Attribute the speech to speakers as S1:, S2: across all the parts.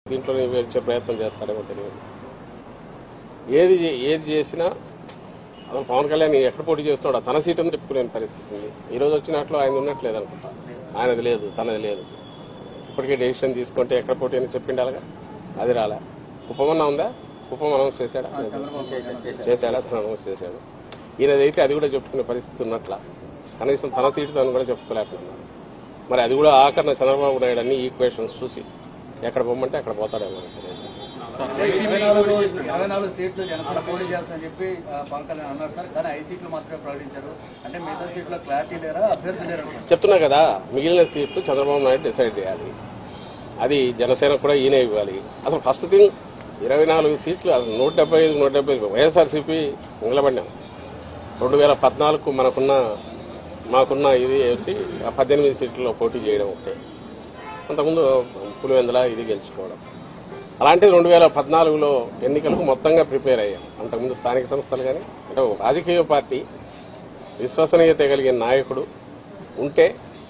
S1: దీంట్లో వచ్చే ప్రయత్నం చేస్తాడేమో తెలియదు ఏది చే- ఏది చేసినా అసలు పవన్ కళ్యాణ్ ఎక్కడ పోటీ చేస్తున్నాడో తన సీట్ అని చెప్పుకునే పరిస్థితి ఉంది ఈ రోజు వచ్చినట్లు ఆయన ఉన్నట్లేదు అనుకుంటా ఆయనది లేదు తనది లేదు ఇప్పటికే డెసిషన్ తీసుకుంటే ఎక్కడ పోటీ అని చెప్పిండాలిగా అది రాలే ఉపమన్నా ఉందా ఉపం అనౌన్స్ చేశాడా చేశాడా తను అనౌన్స్ చేశాడు ఈయనదైతే అది కూడా చెప్పుకునే పరిస్థితి ఉన్నట్ల కనీసం తన సీటు తను కూడా చెప్పుకోలేకపోతున్నాడు మరి అది కూడా ఆఖరణ చంద్రబాబు నాయుడు అన్ని ఈక్వేషన్స్ చూసి ఎక్కడ పోమంటే అక్కడ పోతాడేమో నాకు తెలియదు
S2: ఇరవై నాలుగు ఇరవై నాలుగు సీట్లు జనసేన పోటీ చేస్తుందని చెప్పి ఆ, పవన్ కళ్యాణ్ అన్నారు సార్ కానీ ఐదు సీట్లు మాత్రమే ప్రకటించారు అంటే మిగతా సీట్లో క్లారిటీ లేరా అభ్యర్థి లేరా
S1: చెప్తున్నా కదా మిగిలిన సీట్లు చంద్రబాబు నాయుడు డిసైడ్ చేయాలి అది జనసేన కూడా ఈయనే ఇవ్వాలి అసలు ఫస్ట్ థింగ్ ఇరవై నాలుగు సీట్లు అసలు నూట డెబ్బై ఐదు నూట డెబ్బై ఐదు వైఎస్ఆర్సీపీ నిలబడినాం రెండు వేల పద్నాలుగు మనకున్న మాకున్న ఇది వచ్చి ఆ పద్దెనిమిది సీట్లలో పోటీ చేయడం ఒకటే అంతకుముందు పులివెందుల ఇది గెలుచుకోవడం అలాంటిది రెండు వేల పద్నాలుగులో ఎన్నికలకు మొత్తంగా ప్రిపేర్ అయ్యాం అంతకుముందు స్థానిక సంస్థలు కానీ అంటే ఒక రాజకీయ పార్టీ విశ్వసనీయత కలిగిన నాయకుడు ఉంటే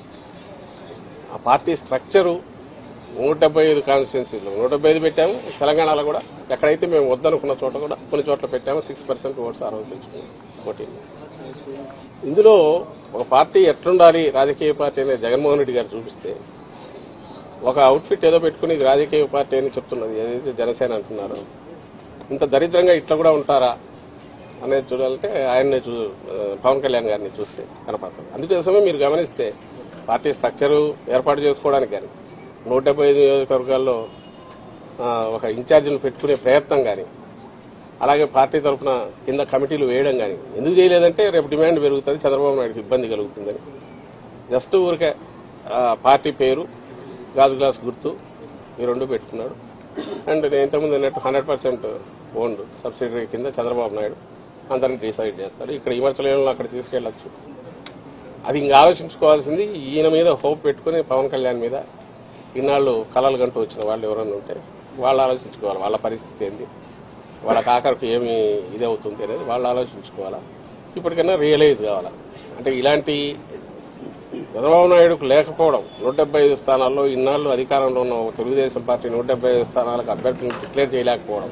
S1: ఆ పార్టీ స్ట్రక్చరు నూట డెబ్బై ఐదు కాన్స్టిట్యున్సీలో నూట డెబ్బై ఐదు పెట్టాము తెలంగాణలో కూడా ఎక్కడైతే మేము వద్దనుకున్న చోట కూడా కొన్ని చోట్ల పెట్టాము సిక్స్ పర్సెంట్ ఓట్స్ ఆ రోజు తెచ్చుకున్నాం పోటీ ఇందులో ఒక పార్టీ ఎట్లుండాలి రాజకీయ పార్టీ అనేది జగన్మోహన్ రెడ్డి గారు చూపిస్తే ఒక అవుట్ఫిట్ ఏదో పెట్టుకుని ఇది రాజకీయ పార్టీ అని చెప్తున్నది ఏదైతే జనసేన అంటున్నారో ఇంత దరిద్రంగా ఇట్లా కూడా ఉంటారా అనేది చూడాలంటే ఆయన్నే చూ పవన్ కళ్యాణ్ గారిని చూస్తే కనపడుతుంది అందుకోసమే మీరు గమనిస్తే పార్టీ స్ట్రక్చరు ఏర్పాటు చేసుకోవడానికి కానీ నూట డెబ్బై ఐదు నియోజకవర్గాల్లో ఆ, ఒక ఇన్ఛార్జిని పెట్టుకునే ప్రయత్నం కానీ అలాగే పార్టీ తరఫున కింద కమిటీలు వేయడం కానీ ఎందుకు చేయలేదంటే రేపు డిమాండ్ పెరుగుతుంది చంద్రబాబు నాయుడుకి ఇబ్బంది కలుగుతుందని జస్ట్ ఊరికే ఆ, పార్టీ పేరు గాజు గ్లాస్ గుర్తు ఈ రెండు పెట్టుకున్నాడు అండ్ నేను ఇంతకుముందు అన్నట్టు హండ్రెడ్ పర్సెంట్ ఓన్డ్ సబ్సిడరీ కింద చంద్రబాబు నాయుడు అందరిని డిసైడ్ చేస్తాడు ఇక్కడ విమర్శలను అక్కడ తీసుకెళ్లొచ్చు అది ఇంకా ఆలోచించుకోవాల్సింది ఈయన మీద హోప్ పెట్టుకుని పవన్ కళ్యాణ్ మీద ఇన్నాళ్ళు కలలు గంటూ వచ్చిన వాళ్ళు ఎవరైనా ఉంటే వాళ్ళు ఆలోచించుకోవాలి వాళ్ళ పరిస్థితి ఏంది వాళ్ళకి ఆఖరికి ఏమి ఇది అవుతుంది అనేది వాళ్ళు ఆలోచించుకోవాలా ఇప్పటికైనా రియలైజ్ కావాలా అంటే ఇలాంటి చంద్రబాబు నాయుడుకు లేకపోవడం నూట డెబ్బై ఐదు స్థానాల్లో ఇన్నాళ్ళు అధికారంలో ఉన్న ఒక తెలుగుదేశం పార్టీ నూట డెబ్బై ఐదు స్థానాలకు అభ్యర్థులను డిక్లేర్ చేయలేకపోవడం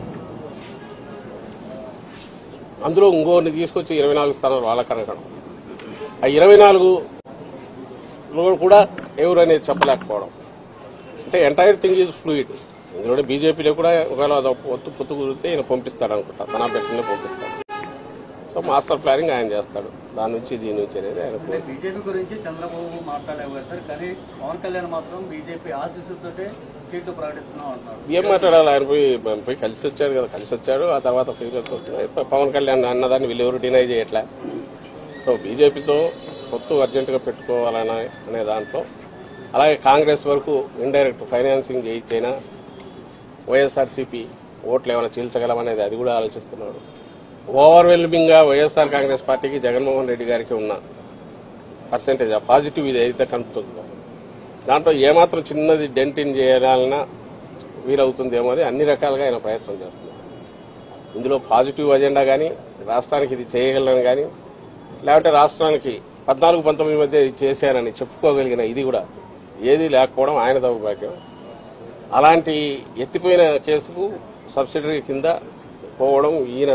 S1: అందులో ఇంకోరిని తీసుకొచ్చి ఇరవై నాలుగు స్థానాలు వాళ్ళకి అనగడం ఆ ఇరవై నాలుగులో కూడా ఎవరు అనేది చెప్పలేకపోవడం అంటే ఎంటైర్ థింగ్ ఈజ్ ఫ్లూయిడ్ ఇందులో బీజేపీలో కూడా ఒకవేళ అది పొత్తు పొత్తు కుదిరితే ఈయన పంపిస్తాడు అనుకుంటా తన అభ్యర్థిని పంపిస్తాడు సో మాస్టర్ ప్లానింగ్ ఆయన చేస్తాడు దాని నుంచి దీని నుంచి అనేది ఆయన
S2: అంటే బీజేపీ గురించి చంద్రబాబు మాట్లాడలేవు కదా సార్ కానీ పవన్ కళ్యాణ్ మాత్రం బీజేపీ ఆశీస్సులతోటే సీట్లు ప్రకటిస్తున్నాం అంటున్నారు
S1: ఏం మాట్లాడాలి ఆయన పోయి పోయి కలిసి వచ్చాడు కదా కలిసి వచ్చాడు ఆ తర్వాత ఫీలింగ్స్ వస్తున్నాయి ప- పవన్ కళ్యాణ్ అన్నదాన్ని వీళ్ళు ఎవరు డినై చేయట్లే సో బీజేపీతో పొత్తు అర్జెంటుగా పెట్టుకోవాలనే అనే దాంట్లో అలాగే కాంగ్రెస్ వరకు ఇండైరెక్ట్ ఫైనాన్సింగ్ చేయించైనా వైఎస్ఆర్సీపీ ఓట్లు ఏమైనా చీల్చగలమనేది అది కూడా ఆలోచిస్తున్నాడు ఓవర్వెల్మింగ్ గా వైఎస్ఆర్ కాంగ్రెస్ పార్టీకి జగన్మోహన్ రెడ్డి గారికి ఉన్న పర్సెంటేజ్ ఆ పాజిటివ్ ఇది అయితే కనుపుతుందో దాంట్లో ఏమాత్రం చిన్నది డెంటిన్ చేయాలన్నా వీలవుతుందేమో అని అన్ని రకాలుగా ఆయన ప్రయత్నం చేస్తున్నారు ఇందులో పాజిటివ్ అజెండా కానీ రాష్ట్రానికి ఇది చేయగలను కానీ లేకపోతే రాష్ట్రానికి పద్నాలుగు పంతొమ్మిది మధ్య ఇది చేశానని చెప్పుకోగలిగిన ఇది కూడా ఏది లేకపోవడం ఆయన దౌర్భాగ్యం అలాంటి ఎత్తిపోయిన కేసుకు సబ్సిడరీ కింద పోవడం ఈయన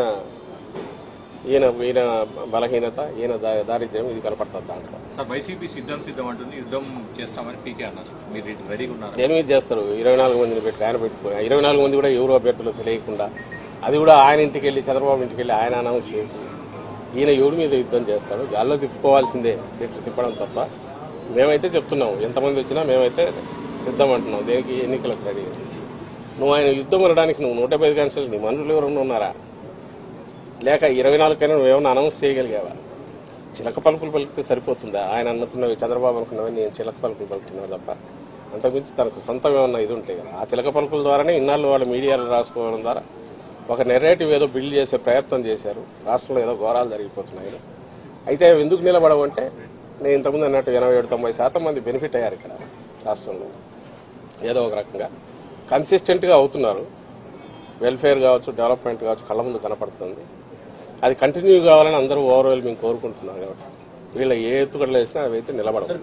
S1: ఈయన ఈయన బలహీనత ఈయన దా- దారిద్ర్యం ఇది కనపడుతుంది దాంట్లో
S3: సార్ వైసీపీ సిద్ధం సిద్ధం అంటుంది యుద్ధం చేస్తామని పీకే అన్నారు మీరు ఇటు రెడీగా ఉన్నారు
S1: దేని మీద చేస్తారు ఇరవై నాలుగు మందిని పెట్టి ఆయన పెట్టుకుని ఆ ఇరవై నాలుగు మంది కూడా ఎవరు అభ్యర్థులు తెలియకుండా అది కూడా ఆయన ఇంటికి వెళ్ళి చంద్రబాబు ఇంటికి వెళ్ళి ఆయన అనౌన్స్ చేసి ఈయన ఎవరి మీద యుద్ధం చేస్తాడు గాల్లో తిప్పుకోవాల్సిందే తిప్ప- తిప్పడం తప్ప మేమైతే చెప్తున్నాం ఎంతమంది వచ్చినా మేమైతే సిద్ధం అంటున్నాం దేనికి ఎన్నికలకు రెడీ నువ్వు ఆయన యుద్ధం అనడానికి నువ్వు నూట యాభై కాన్సల్ నీ మనుషులు ఎవరన్నా ఉన్నారా లేక ఇరవై నాలుగు కన్నా నువ్వేమన్నా అనౌన్స్ చేయగలిగావా చిలక పలుకులు పలికితే సరిపోతుందా ఆయన అనుకున్నవి చంద్రబాబు అనుకున్నవి నేను చిలక పలుకులు పలుకుతున్నాను తప్ప అంతకుమించి తనకు సొంతం ఏమన్నా ఇది ఉంటాయి కదా ఆ చిలక పలుకుల ద్వారానే ఇన్నాళ్ళు వాళ్ళు మీడియాలో రాసుకోవడం ద్వారా ఒక నెరేటివ్ ఏదో బిల్డ్ చేసే ప్రయత్నం చేశారు రాష్ట్రంలో ఏదో ఘోరాలు జరిగిపోతున్నాయి అయితే అవి ఎందుకు నిలబడవంటే నేను ఇంతకుముందు అన్నట్టు ఎనభై ఏడు తొంభై శాతం మంది బెనిఫిట్ అయ్యారు ఇక్కడ రాష్ట్రంలో ఏదో ఒక రకంగా కన్సిస్టెంట్ గా అవుతున్నారు వెల్ఫేర్ కావచ్చు డెవలప్మెంట్ కావచ్చు కళ్ళ ముందు కనపడుతుంది అది కంటిన్యూ కావాలని అందరూ ఓవరాల్ మేము కోరుకుంటున్నారు కాబట్టి వీళ్ళ ఏ ఎత్తుగడలు వేసినా అవి అయితే నిలబడవు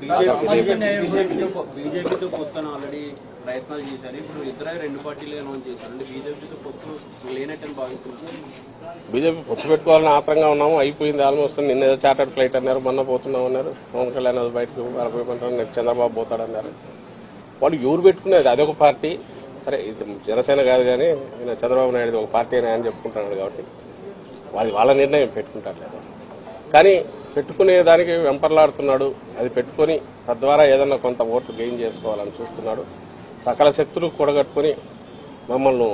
S4: బీజేపీతో పొత్తున ఆల్రెడీ ప్రయత్నాలు చేశారు ఇప్పుడు ఇద్దరు రెండు పార్టీలు అనౌన్స్ చేశారు అంటే బీజేపీతో పొత్తు లేనట్టని భావిస్తున్నారు
S1: బీజేపీ పొత్తు పెట్టుకోవాలని ఆత్రంగా ఉన్నాము అయిపోయింది ఆల్మోస్ట్ నిన్న ఏదో చార్టర్డ్ ఫ్లైట్ అన్నారు మొన్న పోతున్నాం అన్నారు పవన్ కళ్యాణ్ అది బయటకు వెళ్ళిపోయమంటారు నెక్స్ట్ చంద్రబాబు పోతాడన్నారు వాళ్ళు ఎవరు పెట్టుకునేది అదొక పార్టీ సరే ఇది జనసేన కాదు కానీ ఈయన చంద్రబాబు నాయుడు ఒక పార్టీ అని ఆయన చెప్పుకుంటున్నాడు కాబట్టి వాళ్ళది వాళ్ళ నిర్ణయం పెట్టుకుంటారు లేదా కానీ పెట్టుకునే దానికి వెంపర్లాడుతున్నాడు అది పెట్టుకొని తద్వారా ఏదన్నా కొంత ఓట్లు గెయిన్ చేసుకోవాలని చూస్తున్నాడు సకల శక్తులు కూడగట్టుకుని మమ్మల్ని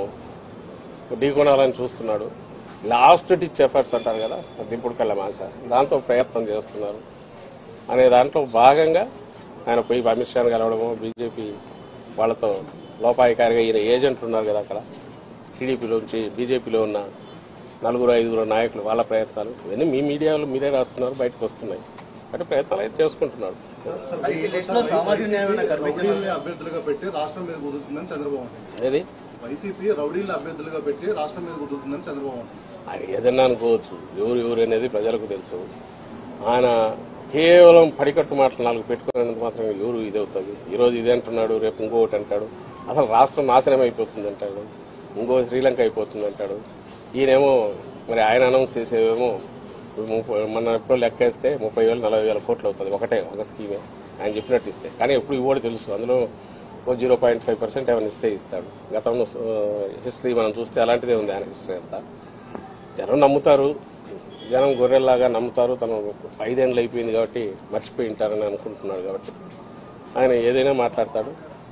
S1: ఢీకొనాలని చూస్తున్నాడు లాస్ట్ టిచ్ ఎఫర్ట్స్ అంటారు కదా దింపుడు కళ్ళ మాస దాంతో ప్రయత్నం చేస్తున్నారు అనే దాంట్లో భాగంగా ఆయన పోయి అమిత్ షాను కలవడము బీజేపీ వాళ్ళతో లోపాయికారిగా ఈయన ఏజెంట్లు ఉన్నారు కదా అక్కడ టీడీపీలోంచి బీజేపీలో ఉన్న నలుగురు ఐదుగురు నాయకులు వాళ్ళ ప్రయత్నాలు ఇవన్నీ మీ మీడియాలో మీరే రాస్తున్నారు బయటకు వస్తున్నాయి అంటే ప్రయత్నాలు అయితే చేసుకుంటున్నాడు
S2: ఈ లిస్ట్ లో సామాజిక న్యాయం కనిపించడం
S5: రౌడీల్ని అభ్యర్థులుగా పెట్టి రాష్ట్రం మీద కుదురుతుందని చంద్రబాబు అంటున్నారు.
S1: ఏది
S5: వైసీపీ రౌడీల్ని అభ్యర్థులుగా పెట్టి రాష్ట్రం మీద కుదురుతుందని చంద్రబాబు అంటున్నారు.
S1: అది ఏదన్నా అనుకోవచ్చు ఎవరు ఎవరు అనేది ప్రజలకు తెలుసు ఆయన కేవలం పడికట్టు మాటలు నాలుగు పెట్టుకునేందుకు మాత్రం ఎవరు ఇది అవుతుంది ఈరోజు ఇది అంటున్నాడు రేపు ఇంకొకటి అంటాడు అసలు రాష్ట్రం నాశనం అయిపోతుంది అంటాడు ఇంకో శ్రీలంక అయిపోతుంది అంటాడు ఈయనేమో మరి ఆయన అనౌన్స్ చేసేవేమో ముప్పై మన ఎప్పుడు లెక్కేస్తే ముప్పై వేలు నలభై వేల కోట్లు అవుతుంది ఒకటే ఒక స్కీమే ఆయన చెప్పినట్టు ఇస్తే కానీ ఎప్పుడు ఇవ్వడు తెలుసు అందులో ఓ జీరో పాయింట్ ఫైవ్ పర్సెంట్ ఏమైనా ఇస్తే ఇస్తాడు గతంలో హిస్టరీ మనం చూస్తే అలాంటిదే ఉంది ఆయన హిస్టరీ అంతా జనం నమ్ముతారు జనం గొర్రెల్లాగా నమ్ముతారు తను ఐదేళ్ళు అయిపోయింది కాబట్టి మర్చిపోయి ఉంటారని అనుకుంటున్నాడు కాబట్టి ఆయన ఏదైనా మాట్లాడతాడు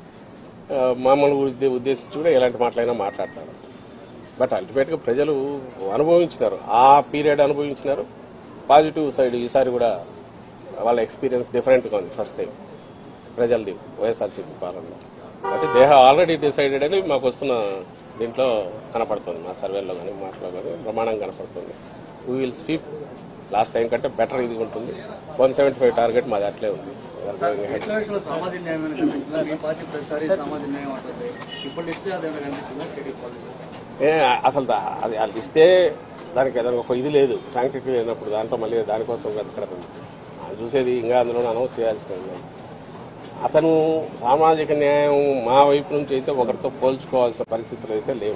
S1: ఆ, మమ్మల్ని ఉద్దే- ఉద్దేశించి కూడా ఎలాంటి మాటలైనా మాట్లాడతాడు బట్ అల్టిమేట్గా ప్రజలు అనుభవించినారు ఆ పీరియడ్ అనుభవించినారు పాజిటివ్ సైడ్ ఈసారి కూడా వాళ్ళ ఎక్స్పీరియన్స్ డిఫరెంట్గా ఉంది ఫస్ట్ టైం ప్రజలది వైఎస్ఆర్సీపీ పాలనలో కాబట్టి దేహ ఆల్రెడీ డిసైడెడ్ అని మాకు వస్తున్న దీంట్లో కనపడుతుంది మా సర్వేలో కానీ మాటలో కానీ ప్రమాణం కనపడుతుంది we will sweep last time కంటే బెటర్ ఇది ఉంటుంది వన్ సెవెంటీ ఫైవ్ టార్గెట్ మాది అట్లే ఉంది We are going ahead.
S2: List లో సామాజిక న్యాయం కనిపించిందా మీ పార్టీ ప్రతిసారి సామాజిక న్యాయం అంటుంది ఇప్పుడు లిస్ట్ అదేమైనా కనిపించిందా టీడీపీ పాలిటిక్స్
S1: ఏ అసలు దా- అది అది ఇస్తే దానికి ఏదైనా ఒక ఇది లేదు సాంక్టిటీ లేనప్పుడు దాంట్లో మళ్ళీ దానికోసం వెతకడం అది చూసేది ఇంకా అందులో అనౌన్స్ చేయాల్సిన ఉంది అతను సామాజిక న్యాయం మా వైపు నుంచి అయితే ఒకరితో పోల్చుకోవాల్సిన పరిస్థితులు అయితే లేవు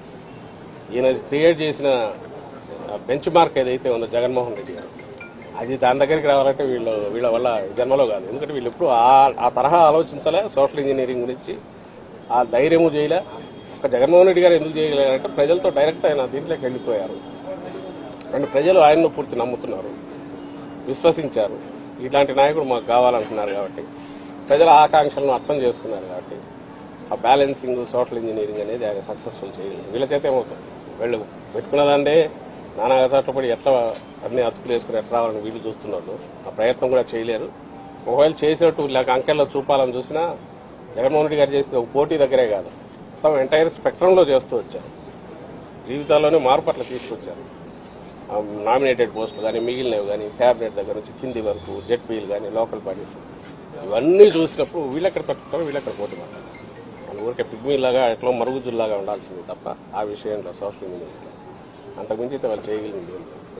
S1: ఈయన క్రియేట్ చేసిన బెంచ్ మార్క్ ఏదైతే ఉందో జగన్మోహన్ రెడ్డి గారు అది దాని దగ్గరికి రావాలంటే వీళ్ళు వీళ్ళ వల్ల జన్మలో కాదు ఎందుకంటే వీళ్ళు ఎప్పుడు ఆ- ఆ తరహా ఆలోచించలే సోషల్ ఇంజనీరింగ్ గురించి ఆ ధైర్యము చేయలే ఒక జగన్మోహన్ రెడ్డి గారు ఎందుకు చేయగలిగారంటే ప్రజలతో డైరెక్ట్ ఆయన దీంట్లోకి వెళ్ళిపోయారు అండ్ ప్రజలు ఆయన్ను పూర్తి నమ్ముతున్నారు విశ్వసించారు ఇట్లాంటి నాయకుడు మాకు కావాలంటున్నారు కాబట్టి ప్రజల ఆకాంక్షలను అర్థం చేసుకున్నారు కాబట్టి ఆ బ్యాలెన్సింగ్ సోషల్ ఇంజనీరింగ్ అనేది ఆయన సక్సెస్ఫుల్ చేయలేదు వీళ్ళ చేత ఏమవుతుంది వీళ్ళు పెట్టుకున్నదంటే నానా చోట్ల పడి ఎట్లా అన్ని అతుకులు వేసుకుని ఎట్లా రావాలని వీళ్ళు చూస్తున్నారు ఆ ప్రయత్నం కూడా చేయలేరు ఒకవేళ చేసేట్టు లేక అంకెల్లో చూపాలని చూసినా జగన్మోహన్ రెడ్డి గారు చేసింది ఒక పోటీ దగ్గరే కాదు మొత్తం ఎంటైర్ స్పెక్ట్రంలో చేస్తూ వచ్చారు జీవితాల్లోనే మార్పు అట్లా తీసుకొచ్చారు నామినేటెడ్ పోస్టులు కానీ మిగిలినవి కానీ క్యాబినెట్ దగ్గర నుంచి కింది వరకు జెడ్పీలు కానీ లోకల్ బాడీస్ ఇవన్నీ చూసినప్పుడు వీళ్ళెక్కడ తట్టుకుంటారు వీళ్ళెక్కడ పోటీ పడతారు మన ఊరికే పిగ్మీలాగా ఎట్లా మరుగుజుల్లాగా ఉండాల్సింది తప్ప ఆ విషయంలో సోషల్ ఇంజనీరింగ్లో అంతకుమించి అయితే వాళ్ళు చేయగలిగింది ఏం లేదు.